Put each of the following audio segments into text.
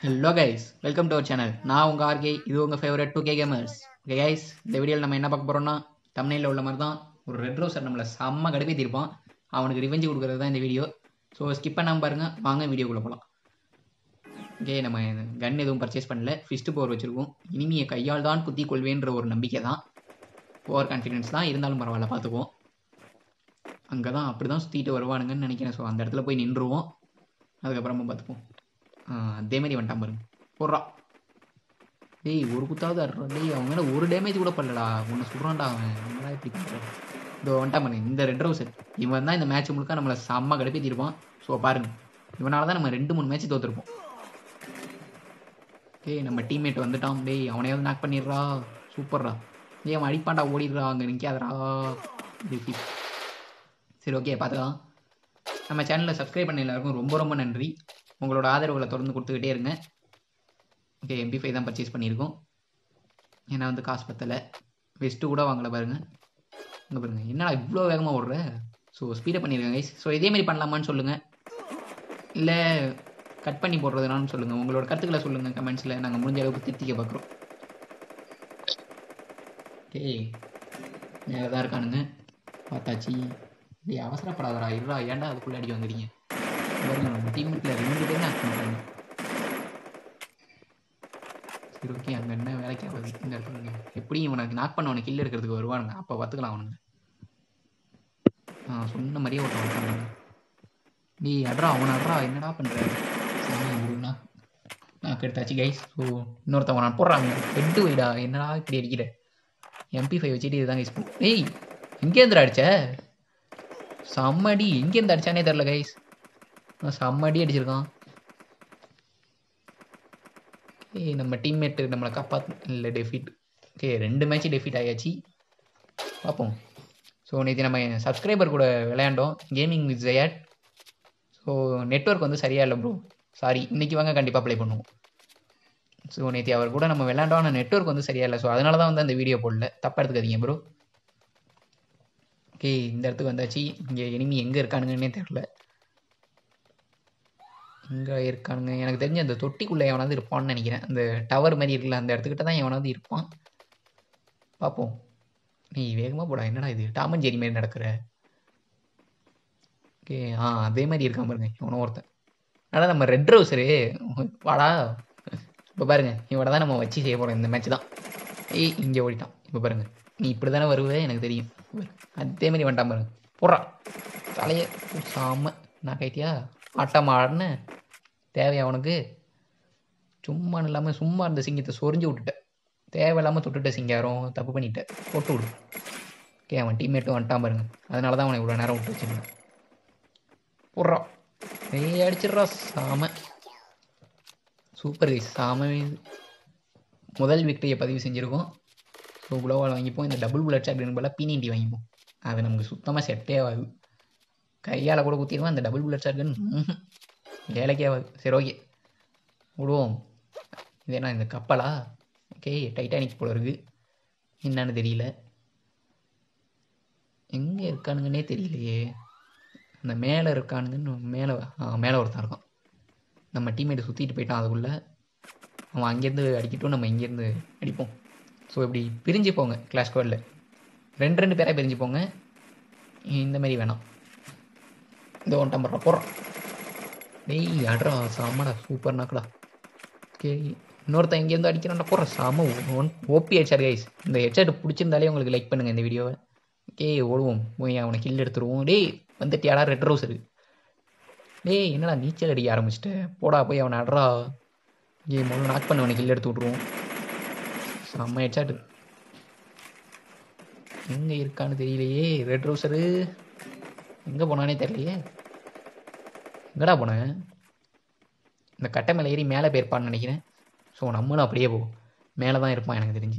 Hello guys welcome to our channel நான் உங்கள் ஆர்கே இது உங்கள் favourite two K gamers okay guys இந்த வீடியோவில் நம்ம என்ன பார்க்க போகிறோம்னா தமிழில் உள்ள மாதிரி தான் ஒரு ரெட் ரோசர் நம்மளை செம்ம கடுப்பேற்றிருப்பான் அவனுக்கு ரிவெஞ்சு கொடுக்குறது தான் இந்த வீடியோ ஸோ ஸ்கிப் பண்ணாமல் பாருங்கள் வாங்க வீடியோக்குள்ளே போகலாம் ஓகே நம்ம கன் எதுவும் பர்ச்சேஸ் பண்ணல ஃபிஸ்ட்டு போர் வச்சுருக்கோம் இனிமையை கையால் தான் குத்தி கொள்வேன்ற ஒரு நம்பிக்கை தான் ஓவர் கான்ஃபிடென்ஸ் தான் இருந்தாலும் பரவாயில்ல பார்த்துக்குவோம் அங்கே தான் அப்படி தான் சுற்றிட்டு வருவானுங்கன்னு நினைக்கிறேன் ஸோ அந்த இடத்துல போய் நின்றுவோம் அதுக்கப்புறமா பார்த்துப்போம் அதே மாதிரி வந்துட்டான் பாருங்க போடுறா டேய் ஒரு குத்தாவது அட்றா டேய் அவன் மேலே ஒரு டேமேஜ் கூட பண்ணலடா ஒன்று சொல்கிறான்டா அவன் என்னடா இப்படி பண்ணுறான் இதோ வந்துட்டான் பாருங்க இந்த ரெட் ரோஸ் இவன் தான் இந்த மேட்ச் முழுக்க நம்மளை செம்ம கடுப்பேற்றிருப்பான் ஸோ பாருங்க இவனால தான் நம்ம ரெண்டு மூணு மேட்ச் தோற்றுருப்போம் டேய் நம்ம டீம்மேட் வந்துட்டான் டேய் அவனையாவது நாக் பண்ணிடுறா சூப்பர்ரா டேய் அவன் அடிப்பான்டா ஓடிடுறா அங்கே நிற்காதடா defeat. சரி ஓகே பார்த்துக்கலாம் நம்ம சேனலில் சப்ஸ்கிரைப் பண்ண எல்லாருக்கும் ரொம்ப ரொம்ப நன்றி உங்களோட ஆதரவுகளை தொடர்ந்து கொடுத்துக்கிட்டே இருங்க ஓகே எம்பி ஃபைவ் தான் பர்ச்சேஸ் பண்ணியிருக்கோம் ஏன்னா வந்து காசு பத்தலை வெஸ்ட்டு கூட வாங்கலை பாருங்க இங்கே பாருங்க என்னடா இவ்வளோ வேகமாக ஓடுற ஸோ ஸ்பீடப் பண்ணியிருக்கேன் கைஸ் ஸோ இதேமாரி பண்ணலாமான்னு சொல்லுங்கள் இல்லை கட் பண்ணி போடுறதுனாலும் சொல்லுங்கள் உங்களோட கருத்துக்களை சொல்லுங்கள் கமெண்ட்ஸில் நாங்கள் முடிஞ்ச அளவுக்கு திருத்திக்க பார்க்குறோம் ஓகே நேரம் தான் இருக்கானுங்க பார்த்தாச்சு டேய் அவசரப்படாதடா இருடா ஏன்டா அதுக்குள்ளே அடி வந்துடுங்க பாருங்க நம்ம டீம்மேட்டில் ரெண்டு பேரும் ஆக்ட் பண்ணுறாங்க சரி ஓகே அங்கே என்ன வேலைக்கு ஆகுது இந்த இடத்துல எப்படியும் இவனுக்கு நாக் பண்ண அவனுக்கு கில் எடுக்கிறதுக்கு வருவானுங்க அப்போ பார்த்துக்கலாம் அவனுங்க ஆ சொன்ன மாதிரியே ஒருத்தன் வந்துட்டாங்க நீ அட்ரா அவன் அட்ரா என்னடா பண்ணுற சாமி விடுனா நான் கெடுத்தாச்சு கைஸ் ஸோ இன்னொருத்தவன் நான் போடுறாங்க ஹெட்டு வைடா என்னடா இப்படி அடிக்கிற எம்பி ஃபைவ் வச்சுட்டு இதுதான் கைஸ் ஏய் எங்கேருந்து அடிச்ச செம்ம அடி எங்கேருந்து அடிச்சானே தெரில கைஸ் செம்ம அடி அடிச்சிருக்கான் ஏய் நம்ம டீம்மேட்டு நம்மளை காப்பாற்று இல்லை டெஃபிட் ஓகே ரெண்டு மேட்ச் டெஃபிட் ஆயாச்சு பார்ப்போம் ஸோ நேற்று நம்ம சப்ஸ்கிரைபர் கூட விளையாண்டோம் கேமிங் வித் ஜெயாட் ஸோ நெட்ஒர்க் வந்து சரியாக இல்லை ப்ரோ சாரி இன்றைக்கி வாங்க கண்டிப்பாக ப்ளே பண்ணுவோம் ஸோ நேற்று அவர் கூட நம்ம விளையாண்டோம் ஆனால் நெட்ஒர்க் வந்து சரியாக இல்லை ஸோ அதனால தான் வந்து அந்த வீடியோ போடல தப்பாக எடுத்துக்காதீங்க ப்ரோ ஓகே இந்த இடத்துக்கு வந்தாச்சு இங்கே இனிமே எங்கே இருக்கானுங்கன்னே தெரில எங்கே இருக்கானுங்க எனக்கு தெரிஞ்ச அந்த தொட்டிக்குள்ளே எவனாவது இருப்பான்னு நினைக்கிறேன் அந்த டவர் மாதிரி இருக்குல்ல அந்த இடத்துக்கிட்ட தான் எவனாவது இருப்பான் பார்ப்போம் நீ வேகமாக போடா என்னடா இது டாமன் ஜெரி மாதிரி நடக்கிற ஓகே ஆ அதே மாதிரி இருக்கான் பாருங்க இவனும் ஒருத்தன் ஆனால் நம்ம ரெட் ரோஸரு வாடா இப்போ பாருங்க இவனை தான் நம்ம வச்சு செய்ய போகிறோம் இந்த மேட்ச் தான் ஏய் இங்கே ஓடிட்டான் இப்போ பாருங்க நீ இப்படி தானே வருவே எனக்கு தெரியும் அதே மாதிரி வந்துட்டான் பாருங்க போடுறா தலையை சாம நான் கைட்டியா ஆட்டம் ஆடுன தேவையா அவனுக்கு சும்மா இல்லாமல் சும்மா இருந்த சிங்கத்தை சொரிஞ்சு விட்டுட்டேன் தேவையில்லாமல் தொட்டுட்ட சிங்காரம் தப்பு பண்ணிட்டேன் போட்டு விடு ஓகே அவன் டீம்மேட்டும் வந்துட்டான் பாருங்க அதனால தான் அவனை இவ்வளோ நேரம் விட்டு வச்சுருந்தேன் போடுறா ஏய் அடிச்சிடுறா சாம சூப்பர் கைஸ் சாம முதல் விக்டரியை பதிவு செஞ்சுருக்கோம் ஸோ குளோவால் வாங்கிப்போம் இந்த டபுள் புல்லட் ஷாட் போல பீனிண்டி வாங்கிப்போம் அது நமக்கு சுத்தமாக செட்டே ஆகாது கையால் கூட குத்திடுவோம் அந்த டபுள் புல்லட் ஷாட் கன் வேலைக்கே ஆகாது சரி ஓகே விடுவோம் இது என்ன இந்த கப்பலா ஓகே டைட்டானிக் போல இருக்குது என்னன்னு தெரியல எங்கே இருக்கானுங்கன்னே தெரியலையே அந்த மேலே இருக்கானுங்கன்னு மேலே மேலே ஒருத்தன் இருக்கான் நம்ம டீம்மேட்டை சுற்றிட்டு போயிட்டான் அதுக்குள்ளே அவன் அங்கேருந்து அடிக்கட்டும் நம்ம இங்கேருந்து அடிப்போம் ஸோ இப்படி பிரிஞ்சு போங்க கிளாஸ் ஸ்குவாடில் ரெண்டு ரெண்டு பேராக பிரிஞ்சு போங்க இந்த மாதிரி வேணாம் இந்த ஒன் டம்பர் போடுறான் டேய் அட்ரா சாமடா சூப்பர் நாக்கடா ஓகே இன்னொருத்தன் இங்கேருந்து அடிக்கிறான்டா போடுற சாம ஒன் ஓபி ஹெட்ஷாட் கைஸ் இந்த ஹெட்ஷாட் பிடிச்சிருந்தாலே உங்களுக்கு லைக் பண்ணுங்கள் இந்த வீடியோவை ஓகே ஓடுவோம் போய் அவனை கில் எடுத்துருவோம் டேய் வந்துட்டியாடா ரெட் ரோஸ் இருக்கு டேய் என்னடா நீச்சல் அடிக்க ஆரம்பிச்சிட்டேன் போடா போய் அவனை அட்ரா ஏ முதல்ல நாக் பண்ண அவனை கில் எடுத்து விட்ருவோம் செம்ம ஹெட்ஷாட்டு எங்கே இருக்கான்னு தெரியலையே ரெட் ரோஸரு எங்கே போனானே தெரியலையே எங்கடா போனேன் இந்த கட்டை மேலே ஏறி மேலே போயிருப்பான்னு நினைக்கிறேன் ஸோ நம்மளும் அப்படியே போவோம் மேலே தான் இருப்பான் எனக்கு தெரிஞ்சு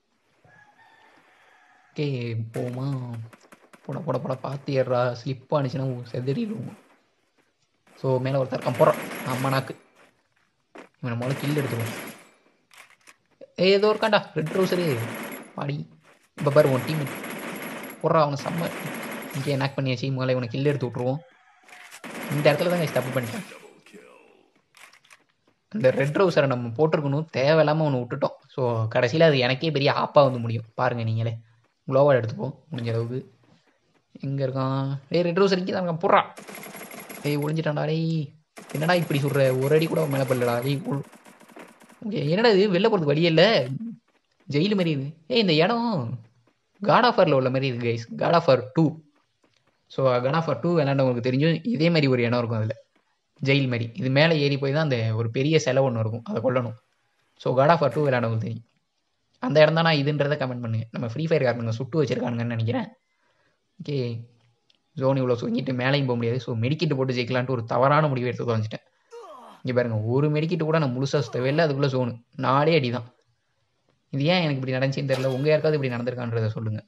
ஓகே போமா போட போட போட பார்த்து ஏறா ஸ்லிப் ஆனிச்சுன்னா செதறிடுவோம் ஸோ மேலே ஒருத்தர் இருக்கான் போகிறான் அம்மா நாக்கு இவனை முதல்ல கில் எடுத்துருவோம் ஏ ஏதோ இருக்காண்டா ரெட் ட்ரௌசரு பாடி இப்போ பாரு உன் டீம் போடுறா அவனை செம்ம இங்கே நாக் பண்ணியாச்சு முதல்ல இவனை கில் எடுத்து விட்ருவோம் இந்த இடத்துல தான் தப்பு பண்ணிட்டேன் இந்த ரெட் ட்ரௌசரை நம்ம போட்டிருக்கணும் தேவையில்லாமல் ஒன்று விட்டுட்டோம் ஸோ கடைசியில் அது எனக்கே பெரிய ஆப்பாக வந்து முடியும் பாருங்கள் நீங்களே க்ளோவால் எடுத்துப்போம் முடிஞ்ச அளவுக்கு எங்கே இருக்கான் டேய் ரெட் ட்ரௌசர் இங்கே தான் இருக்கான் போடுறான் டேய் ஒளிஞ்சிட்டான்டா டேய் என்னடா இப்படி சொல்கிற ஒரு அடி கூட மேலே பண்ணலடா டேய் உள்- ஓகே என்னடா இது வெளில போகிறதுக்கு வழியே இல்லை ஜெயிலு மாதிரி இது ஏய் இந்த இடம் காட் ஆஃபரில் உள்ள மாதிரி இது கைஸ் காட் ஆஃபர் டூ ஸோ காட் ஆஃபர் டூ விளையாண்டவங்களுக்கு தெரிஞ்சும் இதே மாதிரி ஒரு இடம் இருக்கும் அதில் ஜெயில் மாதிரி இது மேலே ஏறி போய் தான் அந்த ஒரு பெரிய சிலை ஒன்று இருக்கும் அதை கொல்லணும் ஸோ காட் ஆஃப் டூ விளையாடவங்களுக்கு தெரியும் அந்த இடம் தான் நான் இதுன்றதை கமெண்ட் பண்ணுங்க நம்ம ஃப்ரீ ஃபயர் காரணங்க சுட்டு வச்சிருக்கானுங்கன்னு நினைக்கிறேன் ஓகே ஜோன் இவ்வளோ சுங்கிட்டு மேலேயும் போக முடியாது ஸோ மெடிக்கிட்டு போட்டு ஜெயிக்கலான்ட்டு ஒரு தவறான முடிவு எடுத்து தொலைஞ்சிட்டேன் இங்கே பாருங்க ஒரு மெடிக்கிட்டு கூட நான் முழுசாக சுத்தவே இல்லை அதுக்குள்ளே ஜோனு நாலே அடி தான் இது ஏன் எனக்கு இப்படி நடந்துச்சுன்னு தெரியல உங்கள் யாருக்காவது இப்படி நடந்திருக்கான்றதை சொல்லுங்கள்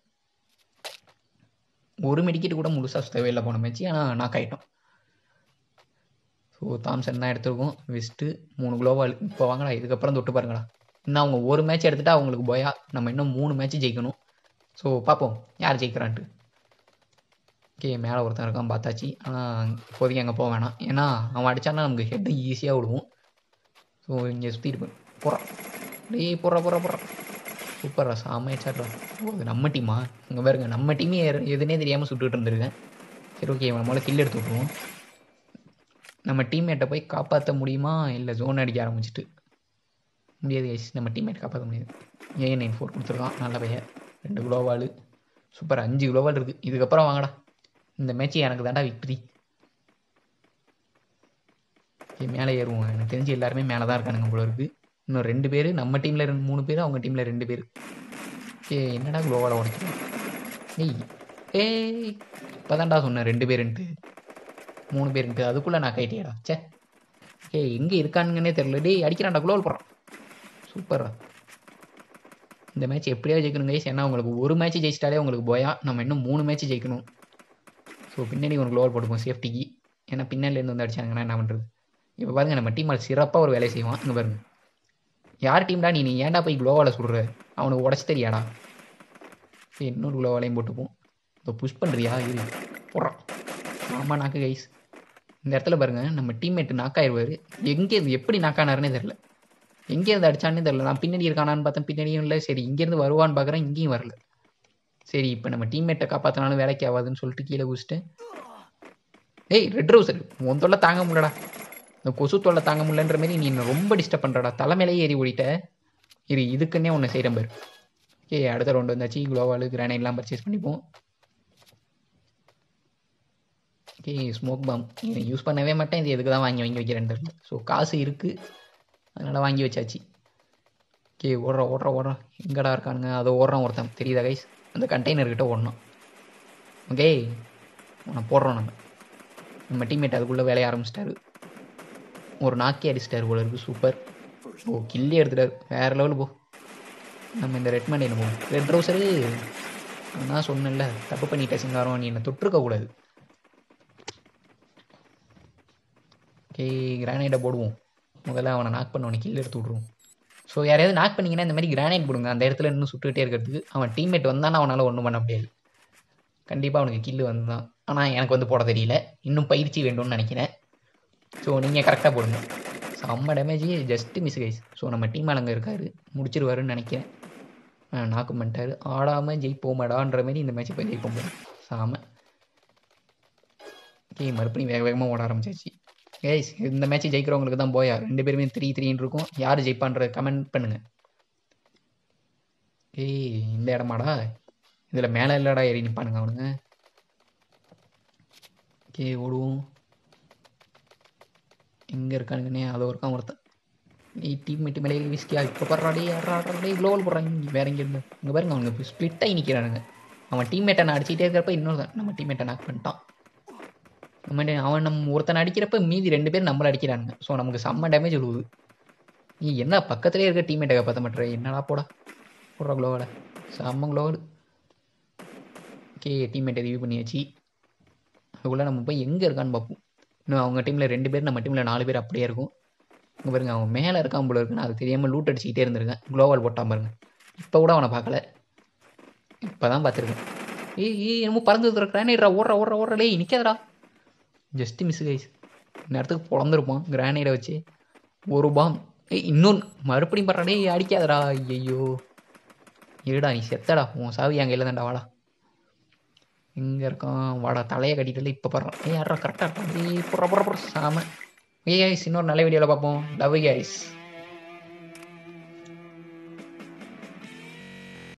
ஒரு மெடிக்கிட்டு கூட முழுசாக சுத்தவே இல்லை போன மேட்ச் ஆனால் நாக் ஆகிட்டோம் ஸோ தாம்சன் தான் எடுத்திருக்கோம் வெஸ்ட்டு மூணு குளோவால் இப்போ வாங்கடா இதுக்கப்புறம் தொட்டு பாருங்கடா இன்னும் அவங்க ஒரு மேட்ச் எடுத்துட்டா அவங்களுக்கு போயா நம்ம இன்னும் மூணு மேட்ச் ஜெயிக்கணும் ஸோ பார்ப்போம் யார் ஜெயிக்கிறான்ட்டு ஓகே மேலே ஒருத்தன் இருக்கான் பார்த்தாச்சு ஆனால் இப்போதைக்கு அங்கே போக வேணாம் ஏன்னா அவன் அடித்தானா நமக்கு ஹெட்டு ஈஸியாக விடுவோம் ஸோ இங்கே சுற்றிட்டு போய் போகிறான் டேய் போடுறா போடுறா போடுறா சூப்பரா சாமையாச்சாட்ரா ஓ அது நம்ம டீமா இங்கே பாருங்க நம்ம டீமே எதுனே தெரியாமல் சுட்டுட்டு இருந்திருக்கேன் சரி ஓகே நம்மளால கில் எடுத்து விட்ருவோம் நம்ம டீம்மேட்டை போய் காப்பாற்ற முடியுமா இல்லை ஜோன் அடிக்க ஆரம்பிச்சிட்டு முடியாது guys நம்ம டீம்மேட் காப்பாற்ற முடியாது ஏ நைன் ஃபோர் கொடுத்துருக்கான் நல்ல பையன் ரெண்டு குளோவால் சூப்பர் அஞ்சு குளோவால் இருக்குது இதுக்கப்புறம் வாங்கடா இந்த மேட்ச் எனக்கு தாண்டா விக்ட்ரி மேலே ஏறுவோம் எனக்கு தெரிஞ்சு எல்லாருமே மேலே தான் இருக்கானுங்க போல இருக்குது இன்னும் ரெண்டு பேர் நம்ம டீமில் ரெண்டு மூணு பேர் அவங்க டீமில் ரெண்டு பேர் ஏ என்னடா குளோவால் உடைக்கிறோம் ஏய் ஏய் இப்போதான்டா சொன்னேன் ரெண்டு பேருன்ட்டு மூணு பேருன்ட்டு அதுக்குள்ளே நான் கைட்டியாடா ச்சே ஏய் எங்கே இருக்கானுங்கன்னே தெரில டேய் அடிக்கிறான்டா குளோவல் போடுறான் சூப்பரா இந்த மேட்ச் எப்படியா ஜெயிக்கணும் கைஸ் ஏன்னா உங்களுக்கு ஒரு மேட்ச் ஜெயிச்சிட்டாலே உங்களுக்கு போயா நம்ம இன்னும் மூணு மேட்ச் ஜெயிக்கணும் ஸோ பின்னாடி ஒரு குளோவல் போட்டுப்போம் சேஃப்டிக்கு ஏன்னா பின்னாடிலேருந்து வந்து அடிச்சாங்கன்னா என்ன பண்ணுறது இப்போ பாருங்க நம்ம டீம் சிறப்பாக ஒரு வேலையை செய்வான் இங்கே பாருங்க யார் டீம்டா நீ நீ ஏன்டா போய் குளோவால் சுடுற அவனுக்கு உடச்சி தெரியாடா சரி இன்னொரு குளோவாலையும் போட்டுப்போம் இப்போ புஷ் பண்ணுறியா இரு போடுறான் ஆமாம் நாக்கு கைஸ் இந்த இடத்துல பாருங்க நம்ம டீம்மேட் நாக்காயிருவார் எங்கே இருந்து எப்படி நாக்கானாருன்னே தெரில எங்கே இருந்து அடிச்சானே தெரில நான் பின்னாடி இருக்கானான்னு பார்த்தேன் பின்னாடியும் இல்லை சரி இங்கேருந்து வருவான்னு பார்க்குறேன் இங்கேயும் வரல சரி இப்போ நம்ம டீம்மேட்டை காப்பாற்றினாலும் வேலைக்கு ஆகாதுன்னு சொல்லிட்டு கீழே குதிச்சிட்டேன் டேய் ரெட் ரோசர் உன் தொல்லை தாங்க முடியலடா இந்த கொசு தொல்லை தாங்க முடியலன்ற மாதிரி நீ என்ன ரொம்ப டிஸ்டர்ப் பண்ணுறடா தலைமையிலேயே ஏறி ஓடிட்ட இரு இதுக்குன்னே ஒன்று செய்கிறேன் பாரு ஓகே அடுத்த ரவுண்டு வந்தாச்சு குளோவால் கிரானைட்லாம் பர்ச்சேஸ் பண்ணிப்போம் ஓகே ஸ்மோக் பாம் யூஸ் பண்ணவே மாட்டேன் இது எதுக்கு தான் வாங்கி வாங்கி வைக்கிறேன் தெரியல ஸோ காசு இருக்குது அதனால் வாங்கி வச்சாச்சு ஓகே ஓடுறா ஓடுறா ஓடுறா எங்கடா இருக்கானுங்க அதை ஓடுறான் ஒருத்தன் தெரியுதா கைஸ் அந்த கண்டெய்னர்கிட்ட ஓடணும் ஓகே உன்னை போடுறோம் நம்ம நம்ம டீம்மேட் அதுக்குள்ளே வேலைய ஆரம்பிச்சிட்டாரு ஒரு நாக்கி அடிச்சிட்டாரு போல இருக்கு சூப்பர் ஓ கில்லி எடுத்துட்டாரு வேற லெவல் போ நம்ம இந்த ரெட் மண்டே போவோம் ரெட் ரோசரு நான் சொன்னேன்ல தப்பு பண்ணிட்ட சிங்காரம் நீ என்னை தொட்டிருக்க கூடாது ஓகே கிரானைட்டை போடுவோம் முதல்ல அவனை நாக் பண்ண அவனை கில் எடுத்து விட்ருவோம் ஸோ யாரையாவது நாக் பண்ணீங்கன்னா இந்த மாதிரி கிரானைட் போடுங்க அந்த இடத்துல இன்னும் சுட்டுக்கிட்டே இருக்கிறதுக்கு அவன் டீம்மேட் வந்தானா அவனால் ஒன்றும் பண்ண முடியாது கண்டிப்பாக அவனுக்கு கில்லு வந்து தான் ஆனால் எனக்கு வந்து போட தெரியல இன்னும் பயிற்சி வேண்டும்னு நினைக்கிறேன் ஸோ நீங்கள் கரெக்டாக போடுங்க செம்ம damage just miss guys so நம்ம டீம் அங்கே இருக்காரு முடிச்சிருவாருன்னு நினைக்கிறேன் நாக்கு பண்ணிட்டாரு ஆடாமல் ஜெயிப்போமாடான்ற மாதிரி இந்த மேட்ச் இப்போ ஜெயிப்போம் போல சாம ஓகே மறுபடியும் வேக வேகமாக ஓட ஆரம்பிச்சாச்சு கைஸ் இந்த மேட்ச் ஜெயிக்கிறவங்களுக்கு தான் போயா ரெண்டு பேருமே த்ரீ த்ரீன்னு இருக்கும் யார் ஜெயிப்பான்ற கமெண்ட் பண்ணுங்க ஏய் இந்த இடமாடா இதில் மேலே இல்லடா ஏறி நிற்பானுங்க அவனுங்க ஓகே ஓடுவோம் எங்கே இருக்கானுங்கன்னே அதை ஒருக்கான் ஒருத்தன் நீ டீம் மேட்டு மேலே விஸ்கியா இப்போ படுறாடே ஆடுறாடே க்ளோவல் போடுறாங்க இங்கே வேற எங்கே இருந்து இங்கே பாருங்க அவனுக்கு ஸ்ப்ளிட் ஆகி நிற்கிறானுங்க அவன் டீம்மேட்டை நான் அடிச்சிட்டே இருக்கிறப்ப இன்னொரு நம்ம டீம்மேட்டை நாக் பண்ணிட்டான் நம்ம டே- அவன் நம்ம ஒருத்தனை அடிக்கிறப்ப மீதி ரெண்டு பேர் நம்மளை அடிக்கிறானுங்க ஸோ நமக்கு செம்ம டேமேஜ் விழுவுது நீ என்ன பக்கத்துலேயே இருக்க டீம்மேட்டை காப்பாற்ற மாட்டேற என்னடா போடா போடுறா க்ளோவோட செம்ம க்ளோவல் ஓகே டீம்மேட்டை ரிவ்யூ பண்ணியாச்சு அதுக்குள்ளே நம்ம போய் எங்கே இருக்கான்னு பார்ப்போம் இன்னும் அவங்க டீமில் ரெண்டு பேர் நம்ம டீமில் நாலு பேர் அப்படியே இருக்கும் இங்கே பாருங்க அவன் மேலே இருக்கான் போல இருக்கு நான் அது தெரியாமல் லூட் அடிச்சுக்கிட்டே இருந்திருக்கேன் குளோவால் போட்டான் பாருங்க இப்போ கூட அவனை பார்க்கல இப்போ தான் பார்த்துருக்கேன் ஏய் ஏய் என்னமோ பறந்து கிரானைட்ரா ஓடுற ஓடுற ஓடுற டேய் நிற்காதடா ஜஸ்ட் மிஸ் கைஸ் நேரத்துக்கு பிறந்திருப்போம் கிரானைடை வச்சு ஒரு பாம் ஏய் இன்னொன்று மறுபடியும் படுறா டேய் அடிக்காதடா ஐயோ இருடா நீ செத்தடா உன் சாவி என் கையில் தான்டா வாடா எங்கே இருக்கான் வாடா தலையை கட்டிட்டு இப்போ படுறான் ஏய் யாரா கரெக்டாக இருக்கான் ஏய் புற புற புற சாம ஏய் guys, இன்னொரு நல்ல வீடியோவில் பார்ப்போம் லவ் கைஸ்